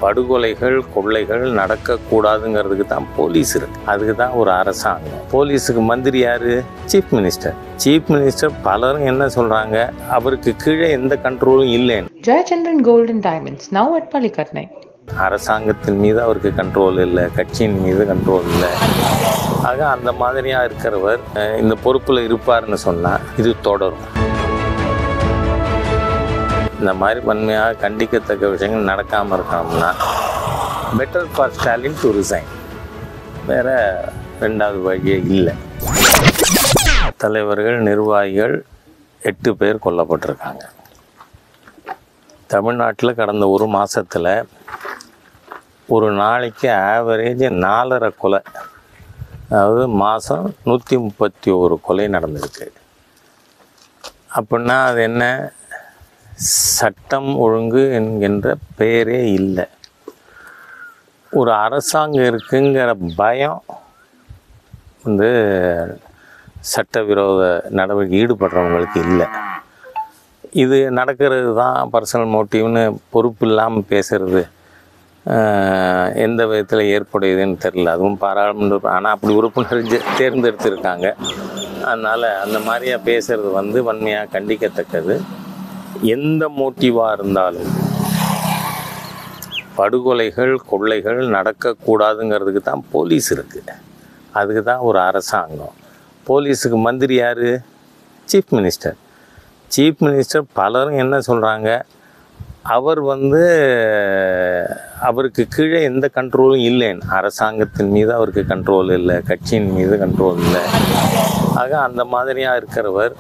படுகொலைகள் கொள்ளைகள் நடக்கக்கூடாதுங்கிறதுக்கு தான் போலீஸ் இருக்கு அதுக்கு தான் ஒரு அரசாங்கம் போலீஸுக்கு மந்திரி யாரு சீஃப் மினிஸ்டர் சீஃப் மினிஸ்டர் பலரும் என்ன சொல்றாங்க அவருக்கு கீழே எந்த கண்ட்ரோலும் இல்லைன்னு Jayachandran Gold and Diamonds, now at Palikatnai. அரசாங்கத்தின் மீது அவருக்கு கண்ட்ரோல் இல்லை கட்சியின் மீது கண்ட்ரோல் இல்லை ஆக அந்த மாதிரியாக இருக்கிறவர் அஹ், இந்த பொறுப்பில் இருப்பார்னு சொன்னால் இது தொடரும் இந்த மாதிரி வன்மையாக கண்டிக்கத்தக்க விஷயங்கள் நடக்காமல் இருக்கணும்னா better for Stalin to resign வேற ரெண்டாவது வழியே இல்லை தலைவர்கள் நிர்வாகிகள் எட்டு பேர் கொல்லப்பட்டிருக்காங்க தமிழ்நாட்டில் கடந்த ஒரு மாதத்தில் ஒரு நாளைக்கு ஆவரேஜ் நாலரை கொலை அதாவது மாதம் நூற்றி முப்பத்தி ஒரு கொலை நடந்திருக்கு அப்படின்னா அது என்ன சட்டம் ஒழுங்கு என்கின்ற பெயரே இல்லை ஒரு அரசாங்கம் இருக்குங்கிற பயம் வந்து சட்டவிரோத நடவடிக்கை ஈடுபடுறவங்களுக்கு இல்லை இது நடக்கிறது தான் பர்சனல் மோட்டிவ்னு பொறுப்பு இல்லாமல் பேசுறது ஆஹ், எந்த விதத்தில் ஏற்புடையதுன்னு தெரில அதுவும் பாராளுமன்ற ஆனால் அப்படி உறுப்பினர் ஜெ- தேர்ந்தெடுத்திருக்காங்க அதனால் அந்த மாதிரியா பேசுறது வந்து வன்மையாக கண்டிக்கத்தக்கது எந்த மோட்டிவாக இருந்தாலும் படுகொலைகள் கொள்ளைகள் நடக்கக்கூடாதுங்கிறதுக்கு தான் போலீஸ் இருக்குது அதுக்கு தான் ஒரு அரசாங்கம் போலீஸுக்கு மந்திரி யார் சீஃப் மினிஸ்டர் சீஃப் மினிஸ்டர் பலரும் என்ன சொல்கிறாங்க அவர் வந்து அவருக்கு கீழே எந்த கண்ட்ரோலும் இல்லைன்னு அரசாங்கத்தின் மீது அவருக்கு கண்ட்ரோல் இல்லை கட்சியின் மீது கண்ட்ரோல் இல்லை ஆக அந்த மாதிரியாக இருக்கிறவர்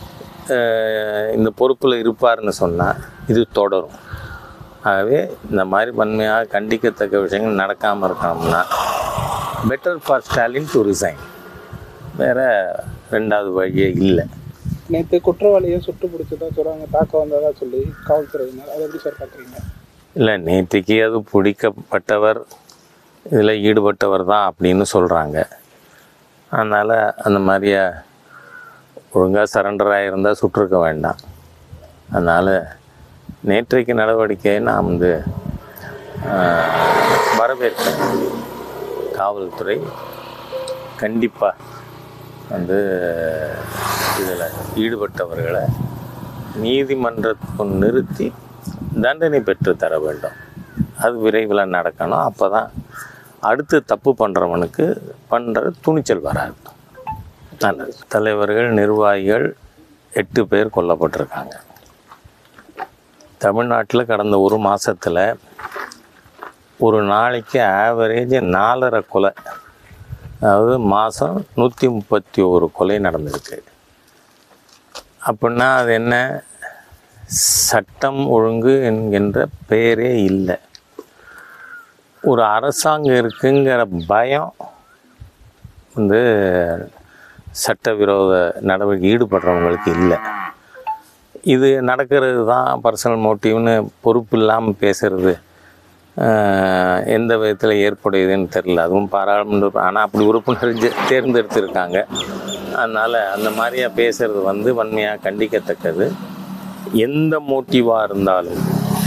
அஹ், இந்த பொறுப்பில் இருப்பார்னு சொன்னால் இது தொடரும் ஆகவே இந்த மாதிரி வன்மையாக கண்டிக்கத்தக்க விஷயங்கள் நடக்காமல் இருக்கணும்னா better for Stalin to resign வேற ரெண்டாவது வழியே இல்லை நேற்று குற்றவாளியை சுட்டு பிடிச்சதா சொல்கிறாங்க தாக்க வந்ததா சொல்லி காவல்துறையினர் அதை எப்படி சார் பார்க்குறீங்க இல்லை நேற்றுக்கு அது பிடிக்கப்பட்டவர் இதில் ஈடுபட்டவர் தான் அப்படின்னு சொல்கிறாங்க அதனால் அந்த மாதிரியா ஒழுங்காக சரண்டர் ஆகியிருந்தால் சுட்டிருக்க வேண்டாம் அதனால் நேற்றைக்கு நடவடிக்கையை நான் வந்து ஆஹ், வரவேற்கிறேன் காவல்துறை கண்டிப்பாக வந்து இதில் ஈடுபட்டவர்களை நீதிமன்றத்துக்கு நிறுத்தி தண்டனை பெற்று தர வேண்டும் அது விரைவில் நடக்கணும் அப்போ தான் அடுத்து தப்பு பண்ணுறவனுக்கு பண்ணுற துணிச்சல் வராது நல்லது தலைவர்கள் நிர்வாகிகள் எட்டு பேர் கொல்லப்பட்டிருக்காங்க தமிழ்நாட்டில் கடந்த ஒரு மாதத்தில் ஒரு நாளைக்கு ஆவரேஜ் நாலரை கொலை அதாவது மாதம் நூற்றி முப்பத்தி ஒரு கொலை நடந்திருக்கு அப்படின்னா அது என்ன சட்டம் ஒழுங்கு என்கின்ற பெயரே இல்லை ஒரு அரசாங்கம் இருக்குங்கிற பயம் வந்து சட்டவிரோத நடவடிக்கை ஈடுபடுறவங்களுக்கு இல்லை இது நடக்கிறது தான் பர்சனல் மோட்டிவ்னு பொறுப்பு இல்லாமல் பேசுறது ஆஹ், எந்த விதத்தில் ஏற்புடையதுன்னு தெரில அதுவும் பாராளுமன்ற ஆனால் அப்படி உறுப்பினர் ஜெ- தேர்ந்தெடுத்திருக்காங்க அதனால் அந்த மாதிரியா பேசுறது வந்து வன்மையாக கண்டிக்கத்தக்கது எந்த மோட்டிவாக இருந்தாலும்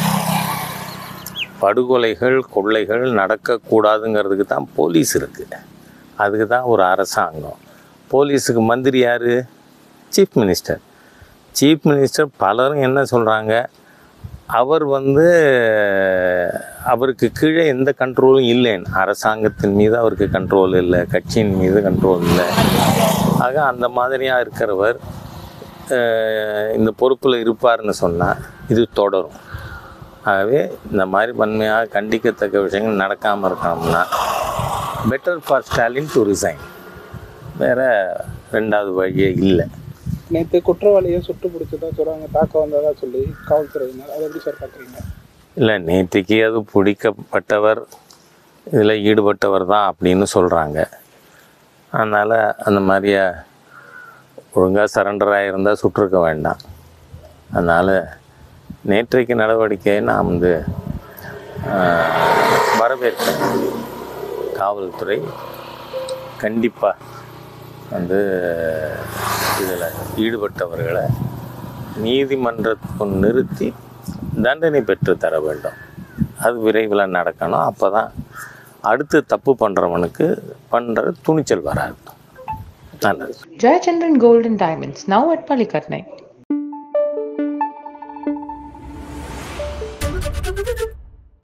படுகொலைகள் கொள்ளைகள் நடக்கக்கூடாதுங்கிறதுக்கு தான் போலீஸ் இருக்குது அதுக்கு தான் ஒரு அரசாங்கம் போலீஸுக்கு மந்திரி யார் சீஃப் மினிஸ்டர் சீஃப் மினிஸ்டர் பலரும் என்ன சொல்கிறாங்க அவர் வந்து அவருக்கு கீழே எந்த கண்ட்ரோலும் இல்லைன்னு அரசாங்கத்தின் மீது அவருக்கு கண்ட்ரோல் இல்லை கட்சியின் மீது கண்ட்ரோல் இல்லை ஆக அந்த மாதிரியாக இருக்கிறவர் அஹ், இந்த பொறுப்பில் இருப்பார்னு சொன்னால் இது தொடரும் ஆகவே இந்த மாதிரி வன்மையாக கண்டிக்கத்தக்க விஷயங்கள் நடக்காமல் இருக்கணும்னா better for Stalin to resign வேற ரெண்டாவது வழியே இல்லை நேற்று குற்றவாளியை சுட்டு பிடிச்சதா சொல்கிறாங்க தாக்க வந்ததா சொல்லி காவல்துறையினர் அதை எப்படி சார் பார்க்குறீங்க இல்லை நேற்றுக்கு அது பிடிக்கப்பட்டவர் இதில் ஈடுபட்டவர் தான் அப்படின்னு சொல்கிறாங்க அதனால் அந்த மாதிரியா ஒழுங்காக சரண்டர் ஆகியிருந்தால் சுட்டிருக்க வேண்டாம் அதனால் நேற்றைக்கு நடவடிக்கையை நான் வந்து ஆஹ், வரவேற்கிறேன் காவல்துறை கண்டிப்பாக வந்து இதில் ஈடுபட்டவர்களை நீதிமன்றத்துக்கு நிறுத்தி தண்டனை பெற்று தர வேண்டும் அது விரைவில் நடக்கணும் அப்போ தான் அடுத்து தப்பு பண்ணுறவனுக்கு பண்ணுற துணிச்சல் வராது நல்லது Jayachandran Gold and Diamonds, now at Palikatnai.